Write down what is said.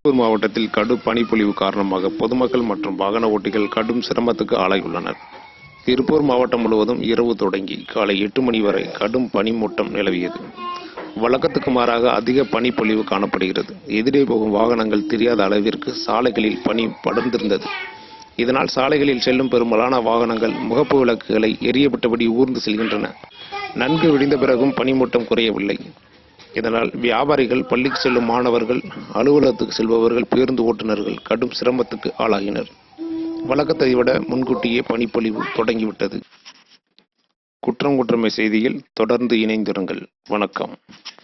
திருப்பூர் மாவட்டத்தில் கடும் பனிப்பொழிவு காரணமாக பொதுமக்கள் மற்றும் வாகன ஓட்டிகள் கடும் சிரமத்துக்கு ஆளாகியுள்ளனர் திருப்பூர் மாவட்டம் முழுவதும் இரவு தொடங்கி காலை எட்டு மணி வரை கடும் பனிமூட்டம் நிலவியது வழக்கத்துக்கு மாறாக அதிக பனிப்பொழிவு காணப்படுகிறது எதிரே போகும் வாகனங்கள் தெரியாத அளவிற்கு சாலைகளில் பனி படர்ந்திருந்தது இதனால் சாலைகளில் செல்லும் பெரும்பாலான வாகனங்கள் முகப்பு விளக்குகளை எரியப்பட்டபடி ஊர்ந்து செல்கின்றன நன்கு விடிந்த பிறகும் பனிமூட்டம் குறையவில்லை இதனால் வியாபாரிகள் பள்ளிக்கு செல்லும் மாணவர்கள் அலுவலகத்துக்கு செல்பவர்கள் பேருந்து ஓட்டுநர்கள் கடும் சிரமத்துக்கு ஆளாகினர் வழக்கத்தை விட முன்கூட்டியே பனிப்பொழிவு தொடங்கிவிட்டது குற்றம் குற்றமை செய்தியில் தொடர்ந்து இணைந்திருங்கள் வணக்கம்